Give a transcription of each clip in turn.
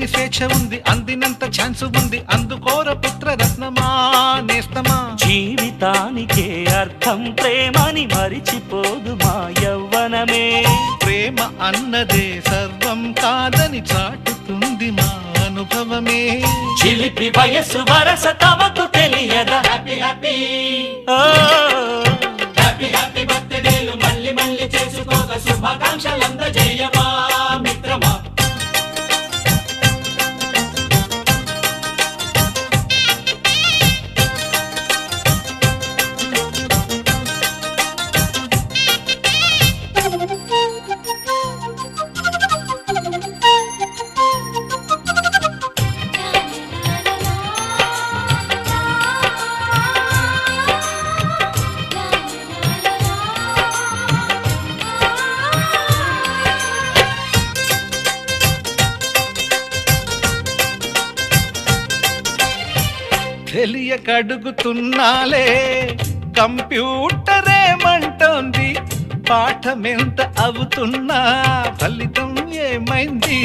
ఆపలేని స్వేచ్ఛ ఉంది అందినంత ఛాన్స్ ఉంది అందుకోర పుత్ర రత్నమా నేస్తమా జీవితానికే అర్థం ప్రేమని మరిచిపోదు మా యవ్వనమే ప్రేమ అన్నదే సర్వం కాదని చాటుతుంది మా అనుభవమే చిలిపి వయసు వరస తమకు తెలియదా హ్యాపీ హ్యాపీ హ్యాపీ హ్యాపీ బర్త్డేలు మళ్ళీ మళ్ళీ చేసుకోక శుభాకాంక్షలందజేయమా మిత్రమా తెలియక అడుగుతున్నాలే కంప్యూటరేమంటోంది పాఠమెంత అవుతున్నా ఫలితం ఏమైంది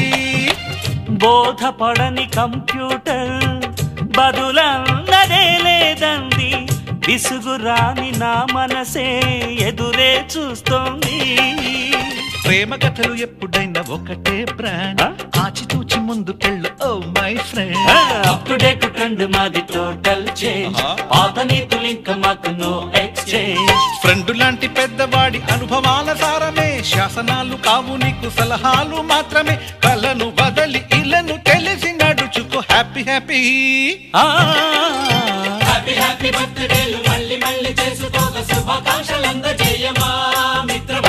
బోధపడని కంప్యూటర్ బదులన్నదే లేదండి విసుగురాని నా మనసే ఎదురే చూస్తోంది ప్రేమ కథలు ఎప్పుడైనా ఒకటే బ్రాండ్ ఆ? ఆచితూచి ముందుకెళ్ళు oh my friend up to date trend మాది టోటల్ చేంజ్ ఆహా. పాత నీతులు ఇంకా మాకు నో ఎక్స్చేంజ్ ఫ్రెండ్ లాంటి పెద్దవాడి అనుభవాల సారమే శాసనాలు కావు నీకు సలహాలు మాత్రమే కలను వదలి ఇలను తెలిసి నడుచుకో హ్యాపీ హ్యాపీ హ్యాపీ హ్యాపీ బర్త్డేలు మళ్ళీ మళ్ళీ చేసుకోక శుభాకాంక్షలందజేయమా మిత్రమా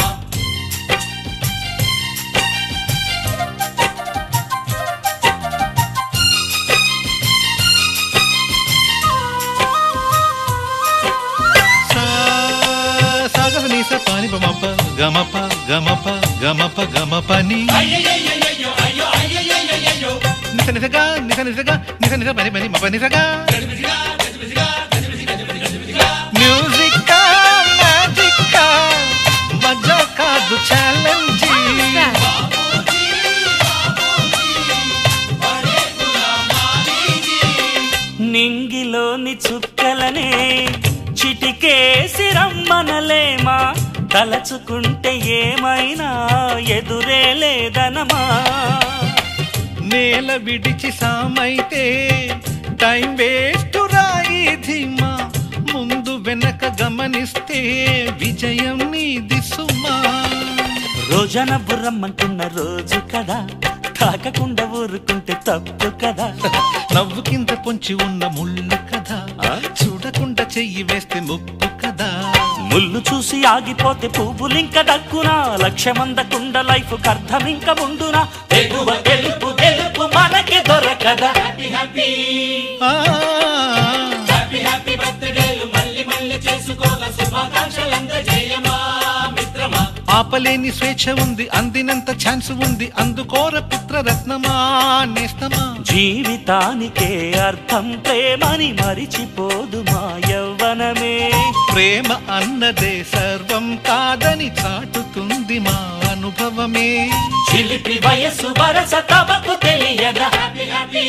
సాగస నీస పాని బమప గమప గమప గమప గమపని అయ్యయ్యయ్యయ్యో అయ్యో అయ్యయ్యయ్యో నిస నిసగా నిస నిసగా నిస నిస పని పని మప నిసగా మ్యూజిక్ మ్యాజిక్ మజా కాదు ఛాలెంజ్ నింగిలోని చుక్కలనే చిటికేసి రమ్మనలేమా తలచుకుంటే ఏమైనా ఎదురే లేదనమా నేల విడిచి సామైతే టైం వేస్ట్ రాయి ధీమా ముందు వెనక గమనిస్తే విజయం నీది సుమా రోజన బుర్రమ్మంటున్న రోజు కదా తాకకుండా ఊరుకుంటే తప్పు కదా నవ్వు కింద పొంచి ఉన్న ముళ్ళు కదా ఆ? చూడకుండా చెయ్యి వేస్తే ముప్పు కదా ముళ్ళు చూసి ఆగిపోతే పువ్వులింక దక్కునా లక్ష్యమందకుండా లైఫ్ అర్థం ఇంక ముందునా తెగువ తెలుపు తెలుపు మనకి దొరకదా హ్యాపీ హ్యాపీ ఆ, హ్యాపీ హ్యాపీ బర్త్డేలు మళ్ళీ మళ్ళీ చేసుకోగ శుభాకాంక్షలందజేయమా మిత్రమా ఆపలేని స్వేచ్ఛ ఉంది అందినంత ఛాన్స్ ఉంది అందుకోర పుత్ర రత్నమా నేస్తమా జీవితానికే అర్థం ప్రేమని మరిచిపోదు మా యవ్వనమే ప్రేమ అన్నదే సర్వం కాదని చాటుతుంది మా అనుభవమే చిలిపి వయసు వరస తమకు తెలియదా హ్యాపీ హ్యాపీ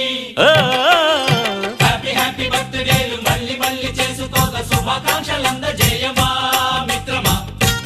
హ్యాపీ హ్యాపీ బర్త్డేలు మళ్ళీ మళ్ళీ చేసుకోగ శుభాకాంక్షలందజేయమా మిత్రమా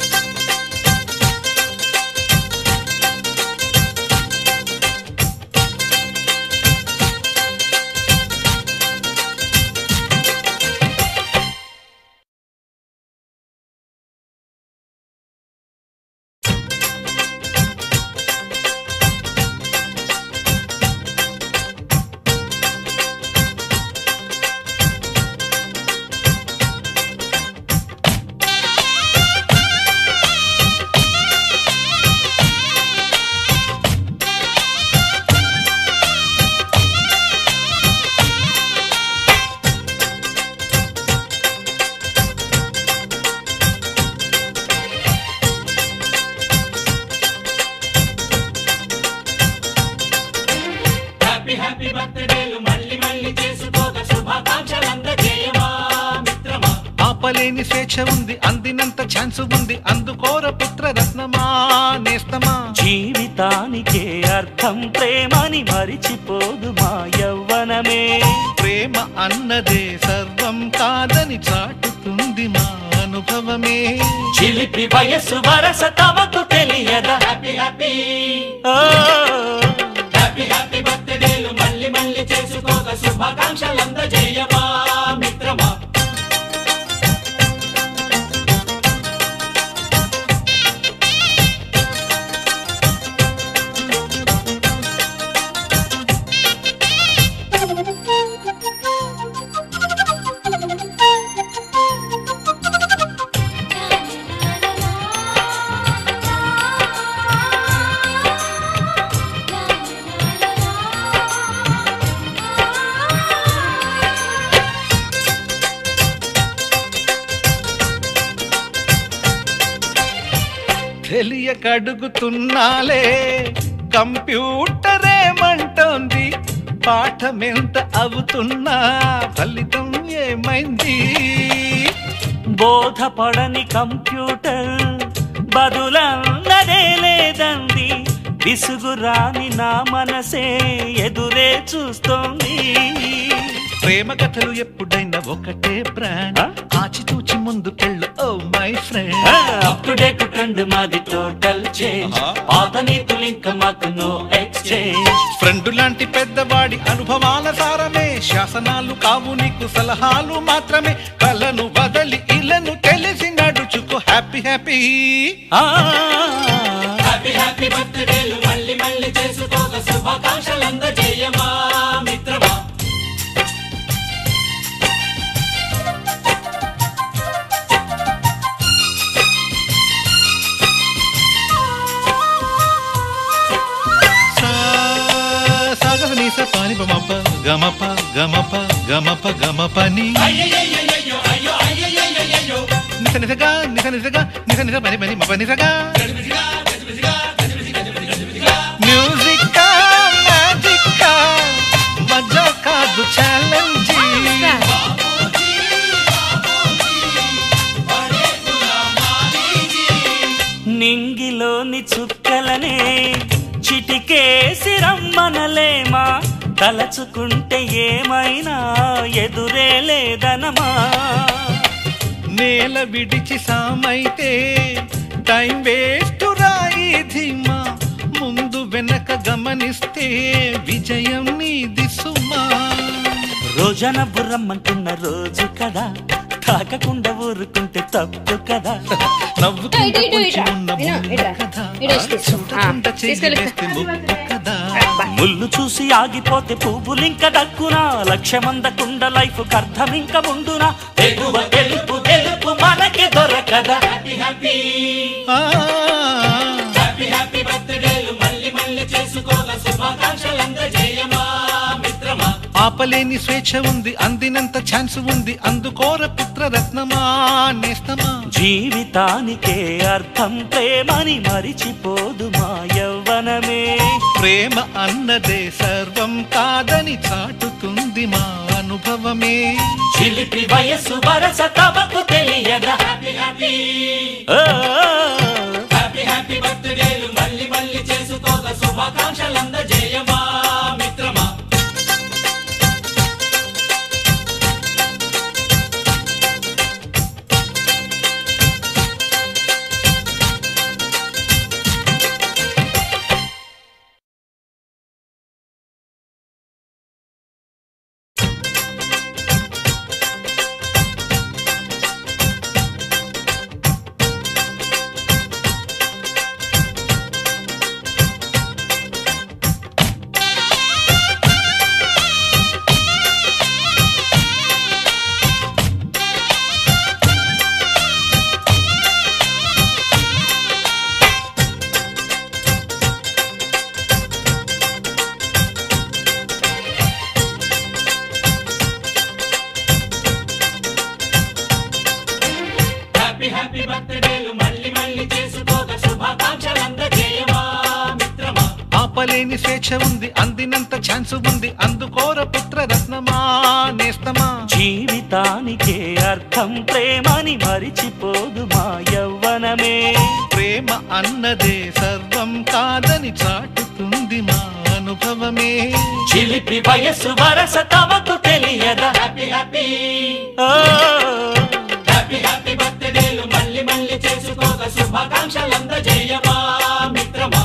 హ్యాపీ హ్యాపీ బర్త్డేలు మళ్ళీ మళ్ళీ చేసుకోగ శుభాకాంక్షలందజేయమా మిత్రమా ఆపలేని స్వేచ్ఛ ఉంది అందినంత ఛాన్స్ ఉంది అందుకోర పుత్ర రత్నమా నేస్తమా జీవిత జీవితానికే అర్థం ప్రేమని మరిచిపోదు మా యవ్వనమే ప్రేమ అన్నదే సర్వం కాదని చాటుతుంది మా అనుభవమే చిలిపి వయస్సు వరస తమకు తెలియదా హ్యాపీ హ్యాపీ హ్యాపీ హ్యాపీ బర్త్డేలు మళ్ళీ మళ్ళీ చేసుకోక శుభాకాంక్షలు అందజేయమా మిత్రమా తెలియక అడుగుతున్నాలే కంప్యూటర్ ఏమంటోంది పాఠమెంత అవుతున్నా ఫలితం ఏమైంది బోధపడని కంప్యూటర్ బదులన్నదే లేదంది విసుగురాని నా మనసే ఎదురే చూస్తోంది ప్రేమ కథలు ఎప్పుడైనా ఒకటే బ్రాండ్ ఆ? ఆచితూచి ముందుకెళ్ళు oh my friend up to date trend మాది టోటల్ చేంజ్ ఆహా. పాత నీతులు ఇంకా మాకు నో ఎక్స్చేంజ్ ఫ్రెండ్ లాంటి పెద్దవాడి అనుభవాల సారమే శాసనాలు కావు నీకు సలహాలు మాత్రమే కలను వదలి ఇలను తెలిసి నడుచుకో హ్యాపీ హ్యాపీ హ్యాపీ హ్యాపీ బర్త్డేలు మళ్ళీ మళ్ళీ చేసుకోక శుభాకాంక్షలు అందజేయమా మిత్రమా సాగస నీస పాని బమప గమప గమప గమప గమపని నిస నిసగా నిస నిసగా నిస నిస పని పని మప నిసగా మ్యూజిక్ మ్యాజిక్ మజా కాదు ఛాలెంజ్ నింగిలోని చుక్కలనే చిటికేసి రమ్మనలేమా తలచుకుంటే ఏమైనా ఎదురే లేదనమా నేల విడిచి సామైతే టైం వేస్ట్ రాయి ధీమా ముందు వెనక గమనిస్తే విజయం నీది సుమా రోజన బుర్రమ్మంటున్న రోజు కదా తాకకుండా ఊరుకుంటే తప్పు కదా నవ్వుకుంటూ ఇటు, ఇటు, పొంచి ఇటు. ఉన్న ఇటు, ముళ్ళు ఇటు. కదా ఇటు వచ్చి తీసుకో. చూడకుండా ఆ, చెయ్యి తీసుకెళ్ళు. వేస్తే ముప్పు కదా ముళ్ళు చూసి ఆగిపోతే పువ్వులింక దక్కునా లక్ష్యమందకుండ లైఫ్ అర్థం ఇంక ఉండునా ఎగువ గెలుపు గెలుపు మనకి దొరకదా హ్యాపీ హ్యాపీ ఆ, హ్యాపీ హ్యాపీ బర్త్డేలు మళ్ళీ మళ్ళీ చేసుకోగా శుభాకాంక్షలు అందజేయమా మిత్రమా ఆపలేని స్వేచ్ఛ ఉంది అందినంత ఛాన్స్ ఉంది అందుకోర పుత్రరత్నమా నేస్తమా జీవితానికే అర్థం ప్రేమని మరిచిపోదు మా యవ్వనమే ప్రేమ అన్నదే సర్వం కాదని చాటుతుంది మా అనుభవమే చిలిపి వయస్సు వరస తమకు తెలియదా హ్యాపీ హ్యాపీ హ్యాపీ హ్యాపీ బర్త్డేలు మళ్ళీ మళ్ళీ చేసుకోగా శుభాకాంక్షలు అందజేయమా మిత్రమా హ్యాపీ హ్యాపీ బర్త్డేలు మళ్ళీ మళ్ళీ చేసుకోగా శుభాకాంక్షలు అందజేయమా మిత్రమా ఆపలేని స్వేచ్ఛ ఉంది అందినంత ఛాన్స్ ఉంది అందుకోర పుత్రరత్నమా నేస్తమా జీవితానికే అర్థం ప్రేమని మరిచిపోదు మా యవ్వనమే ప్రేమ ప్రేమ అన్నదే సర్వం కాదని చాటుతుంది మా అనుభవమే చిలిపి వయస్సు వరస తమకు తెలియదా హ్యాపీ హ్యాపీ హ్యాపీ హ్యాపీ బర్త్డేలు మళ్ళీ మళ్ళీ చేసుకోక శుభాకాంక్షలందజేయమా మిత్రమా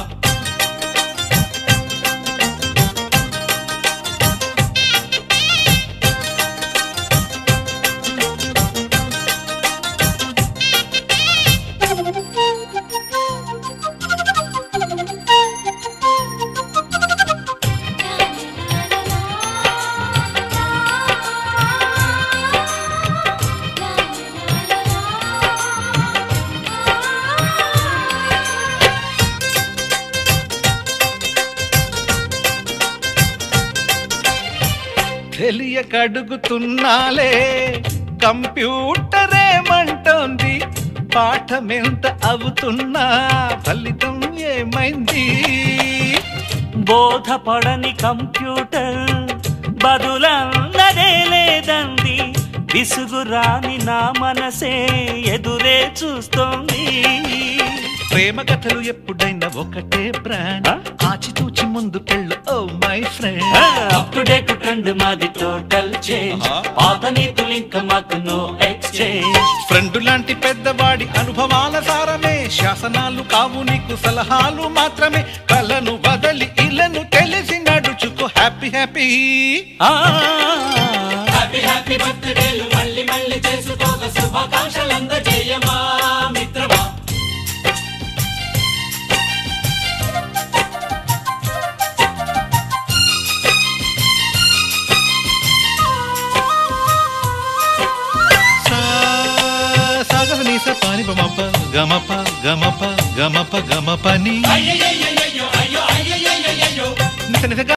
తెలియక అడుగుతున్నాలే కంప్యూటరేమంటోంది పాఠమెంత అవుతున్నా ఫలితం ఏమైంది బోధపడని కంప్యూటర్ బదులన్నదే లేదండి విసుగురాని నా మనసే ఎదురే చూస్తోంది ప్రేమ కథలు ఎప్పుడైనా ఒకటే బ్రాండ్ ఆ? ఆచితూచి ముందుకెళ్ళు oh my friend up to date trend మాది టోటల్ చేంజ్ ఆహా. పాత నీతులు ఇంకా మాకు నో ఎక్స్చేంజ్ ఫ్రెండ్ లాంటి పెద్దవాడి అనుభవాల సారమే శాసనాలు కావు నీకు సలహాలు మాత్రమే కలను వదలి ఇలను తెలిసి నడుచుకో హ్యాపీ హ్యాపీ హ్యాపీ హ్యాపీ బర్త్డేలు మళ్ళీ మళ్ళీ చేసుకోక శుభాకాంక్షలందజేయమా మిత్రమా సాగ నీస పాని బమప గమప గమప గమప గమపని అయ్యయ్యయ్యయ్యో అయ్యో అయ్యయ్యయ్యో నిస నిస